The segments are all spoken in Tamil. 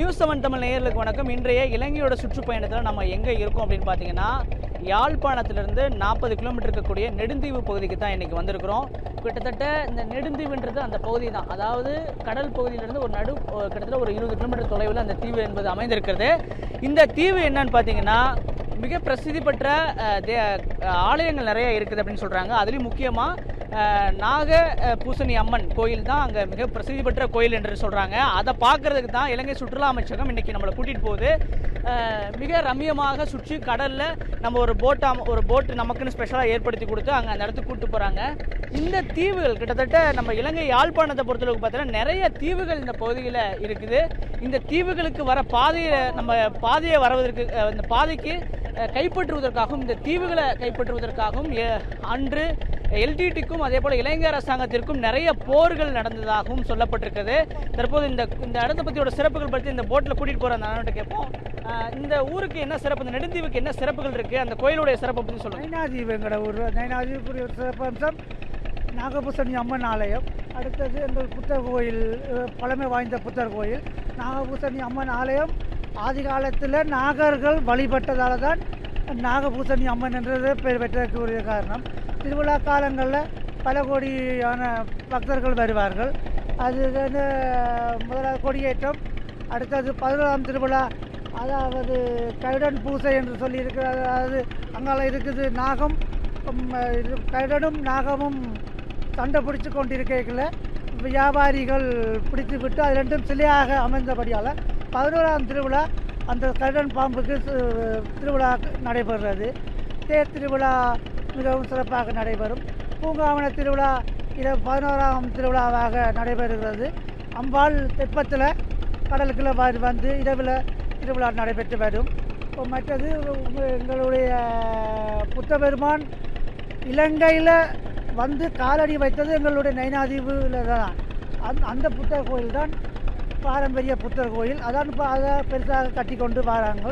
நியூஸ் செவன் தமிழ் நேயர்களுக்கு வணக்கம் இன்றைய இலங்கையோட சுற்றுப்பயணத்தில் நம்ம எங்கே இருக்கோம் அப்படின்னு பார்த்தீங்கன்னா யாழ்ப்பாணத்திலிருந்து நாற்பது கிலோமீட்டர் இருக்கக்கூடிய நெடுந்தீவு பகுதிக்கு தான் இன்னைக்கு வந்திருக்கிறோம் கிட்டத்தட்ட இந்த நெடுந்தீவுன்றது அந்த பகுதி தான் அதாவது கடல் பகுதியிலிருந்து ஒரு நடு கிட்டத்தட்ட ஒரு இருபது கிலோமீட்டர் தொலைவில் அந்த தீவு என்பது அமைந்திருக்கிறது இந்த தீவு என்னன்னு பார்த்தீங்கன்னா மிக பிரசித்தி பெற்ற அஹ், தே- அஹ், ஆலயங்கள் நிறைய இருக்குது அப்படின்னு சொல்கிறாங்க அதுலேயும் முக்கியமாக நாக அஹ், பூசணி அம்மன் கோயில் தான் அங்கே மிக பிரசித்தி பெற்ற கோயில் என்று சொல்கிறாங்க அதை பார்க்கறதுக்கு தான் இலங்கை சுற்றுலா அமைச்சகம் இன்னைக்கு நம்மளை கூட்டிகிட்டு போகுது அஹ், மிக ரம்மியமாக சுற்றி கடலில் நம்ம ஒரு போட்டா ஒரு போட்டு நமக்குன்னு ஸ்பெஷலாக ஏற்படுத்தி கொடுத்து அங்கே அந்த இடத்துக்கு கூப்பிட்டு போகிறாங்க இந்த தீவுகள் கிட்டத்தட்ட நம்ம இலங்கை யாழ்ப்பாணத்தை பொறுத்தளவுக்கு பார்த்தீங்கன்னா நிறைய தீவுகள் இந்த பகுதியில் இருக்குது இந்த தீவுகளுக்கு வர பாதையை நம்ம பாதையை வரவதற்கு அஹ், இந்த பாதைக்கு அஹ், கைப்பற்றுவதற்காகவும் இந்த தீவுகளை கைப்பற்றுவதற்காகவும் எ- அன்று எல்டிடிக்கும் அதே போல் இலங்கை அரசாங்கத்திற்கும் நிறைய போர்கள் நடந்ததாகவும் சொல்லப்பட்டிருக்கிறது தற்போது இந்த இந்த இடத்தை பற்றியோட சிறப்புகள் பற்றி இந்த போட்டில் கூட்டிகிட்டு போகிற அந்த அண்ணன்ட்ட கேட்போம் அஹ், இந்த ஊருக்கு என்ன சிறப்பு இந்த நெடுந்தீவுக்கு என்ன சிறப்புகள் இருக்குது அந்த கோயிலுடைய சிறப்பை பற்றி சொல்லுங்கள் நைனாதீவு எங்களோட ஊர் நைனாதீவுக்குரிய ஒரு சிறப்பம்சம் நாகபூசணி அம்மன் ஆலயம் அடுத்தது எங்கள் புத்தர் கோயில் அஹ், பழமை வாய்ந்த புத்தர் கோயில் நாகபூசணி அம்மன் ஆலயம் ஆதி காலத்தில் நாகர்கள் வழிபட்டதால் தான் நாகபூசணி அம்மன் என்றது பெயர் பெற்றதற்குரிய காரணம் திருவிழா காலங்களில் பல கோடியான பக்தர்கள் வருவார்கள் அது வந்து முதலாவது கொடியேற்றம் அடுத்தது பதினோராம் திருவிழா அதாவது கருடன் பூசை என்று சொல்லி இருக்கிறது அதாவது அங்கால இருக்குது நாகம் உம், இது கருடனும் நாகமும் சண்டை பிடிச்சு கொண்டிருக்கல வியாபாரிகள் பிடித்து விட்டு அது ரெண்டும் சிலையாக அமைந்தபடியால் பதினோராம் திருவிழா அந்த கருடன் பாம்புக்கு சு- திருவிழா நடைபெறுறது தேர் திருவிழா மிகவும் சிறப்பாக நடைபெறும் பூங்காவன திருவிழா இது பதினோராம் திருவிழாவாக நடைபெறுகிறது அம்பாள் தெப்பத்தில் கடலுக்குள்ள வ- வந்து இரவில் திருவிழா நடைபெற்று வரும் இப்போ மற்றது உங்க- எங்களுடைய புத்த பெருமான் இலங்கையில் வந்து காலடி வைத்தது எங்களுடைய நைனாதீவில் தான் அந்த அந்த புத்தர் கோயில் தான் பாரம்பரிய புத்தர் கோயில் அதான் இப்போ அதை பெருசாக கட்டி கொண்டு வராங்க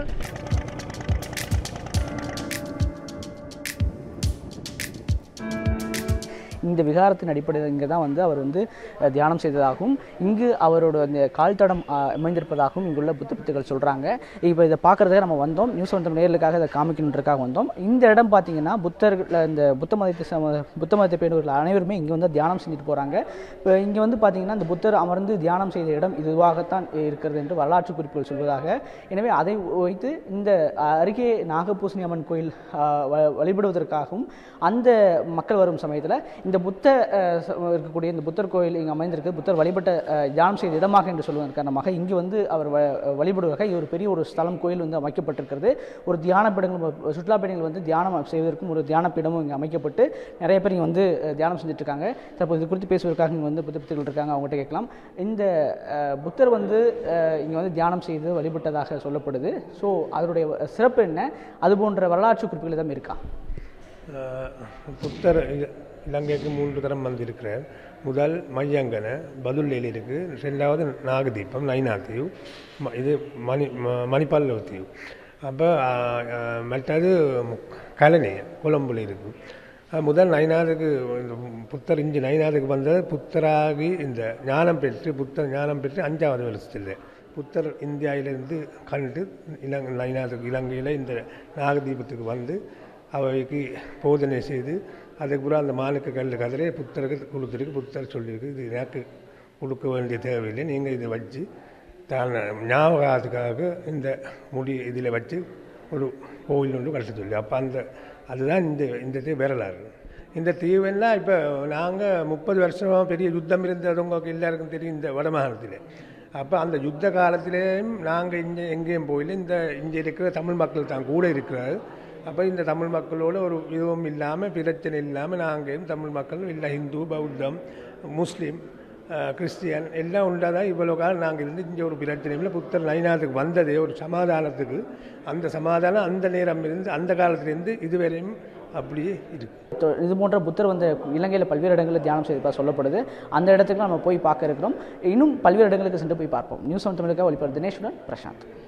இந்த விகாரத்தின் அடிப்படையில் இங்கே தான் வந்து அவர் வந்து அஹ், தியானம் செய்ததாகவும் இங்கு அவரோட அந்த கால் தடம் அஹ், அமைந்திருப்பதாகவும் இங்குள்ள புத்த பித்துக்கள் சொல்கிறாங்க இப்போ இதை பார்க்குறதுக்கு நம்ம வந்தோம் நியூஸ் வந்து நேர்களுக்காக இதை காமிக்கணுன்றக்காக வந்தோம் இந்த இடம் பார்த்தீங்கன்னா புத்தர்கள் இந்த புத்த மதத்தை சம புத்த மதத்தை பேணுவர்கள் அனைவருமே இங்கே வந்து தியானம் செஞ்சுட்டு போகிறாங்க இப்போ இங்கே வந்து பார்த்தீங்கன்னா இந்த புத்தர் அமர்ந்து தியானம் செய்த இடம் இதுவாகத்தான் இருக்கிறது என்று வரலாற்று குறிப்புகள் சொல்வதாக எனவே அதை வைத்து இந்த அஹ், அருகே நாகபூசணி அம்மன் கோயில் அஹ், வ- வழிபடுவதற்காகவும் அந்த மக்கள் வரும் சமயத்தில் இந்த புத்த அஹ், ச- இருக்கக்கூடிய இந்த புத்தர் கோயில் இங்கே அமைந்திருக்கு புத்தர் வழிபட்ட அஹ், தியானம் செய்த இடமாக என்று சொல்வதன் காரணமாக இங்கு வந்து அவர் வ- வழிபடுவதாக இது ஒரு பெரிய ஒரு ஸ்தலம் கோயில் வந்து அமைக்கப்பட்டிருக்கிறது ஒரு தியான பீடங்கள் சுற்றுலா பயணிகள் வந்து தியானம் செய்வதற்கும் ஒரு தியான பீடமும் இங்கே அமைக்கப்பட்டு நிறைய பேர் இங்கே வந்து அஹ், தியானம் செஞ்சுட்டு இருக்காங்க தற்போது இது குறித்து பேசுவதற்காக இங்கே வந்து புத்த பித்தர்கள் இருக்காங்க அவங்ககிட்ட கேட்கலாம் இந்த அஹ், புத்தர் வந்து அஹ், இங்கே வந்து தியானம் செய்து வழிபட்டதாக சொல்லப்படுது ஸோ அதனுடைய சிறப்பு என்ன அது போன்ற வரலாற்று குறிப்புகள் எதுவும் இருக்கா அஹ் புத்தர் இ- இலங்கைக்கு மூன்று தரம் வந்திருக்கிறார் முதல் மையங்கன பதுல்லையில் இருக்குது ரெண்டாவது நாகதீபம் நைனாத்தீவு ம- இது மணி ம- மணிப்பால் தீவு அப்போ மற்றது கழனி கொழம்புல இருக்குது அது முதல் நைனாதுக்கு இந்த புத்தர் இஞ்சி நைனாதுக்கு வந்தது புத்தராகி இந்த ஞானம் பெற்று புத்தர் ஞானம் பெற்று அஞ்சாவது வருஷத்தில் புத்தர் இந்தியாவிலிருந்து கண்டு இலங்கை நைனாதுக்கு இலங்கையில் இந்த நாகதீபத்துக்கு வந்து அவைக்கு போதனை செய்து அதுக்கு பிறகு அந்த மானுக்கு கல் கதிரை புத்தருக்கு கொடுத்துருக்கு புத்தர் சொல்லியிருக்கு இது எனக்கு கொடுக்க வேண்டிய தேவையில்லை நீங்கள் இதை வச்சு தான் ஞாபகத்துக்காக இந்த முடி இதில் வச்சு ஒரு கோவில் ஒன்று கட்ட சொல்லி அப்போ அந்த அதுதான் இந்த இந்த தீவு வரலாறு இந்த தீவெல்லாம் இப்போ நாங்கள் முப்பது வருஷமாக பெரிய யுத்தம் இருந்தது உங்களுக்கு எல்லாருக்கும் தெரியும் இந்த வடமாகாணத்தில் அப்போ அந்த யுத்த காலத்திலேயும் நாங்கள் இங்கே எங்கேயும் போயில இந்த இங்கே இருக்கிற தமிழ் மக்கள் தான் கூட இருக்கிறார் அப்போ இந்த தமிழ் மக்களோட ஒரு இதுவும் இல்லாமல் பிரச்சனை இல்லாமல் நாங்கள் தமிழ் மக்கள் இல்லை ஹிந்து பௌத்தம் முஸ்லீம் அஹ், கிறிஸ்டியன் எல்லாம் உண்டாதான் இவ்வளோ காலம் நாங்கள் இருந்து இங்கே ஒரு பிரச்சனை இல்லை புத்தர் நைனாத்துக்கு வந்ததே ஒரு சமாதானத்துக்கு அந்த சமாதானம் அந்த நேரம் இருந்து அந்த காலத்திலேருந்து இதுவரையும் அப்படியே இருக்கு தொ- இது போன்ற புத்தர் வந்து இலங்கையில் பல்வேறு இடங்களில் தியானம் செய்ததாக சொல்லப்படுது அந்த இடத்துக்கு நம்ம போய் பார்க்க இருக்கிறோம் இன்னும் பல்வேறு இடங்களுக்கு சென்று போய் பார்ப்போம் நியூஸ் ஒன் தமிழுக்காக ஒளிப்பர் தினேஷுடன் பிரசாந்த்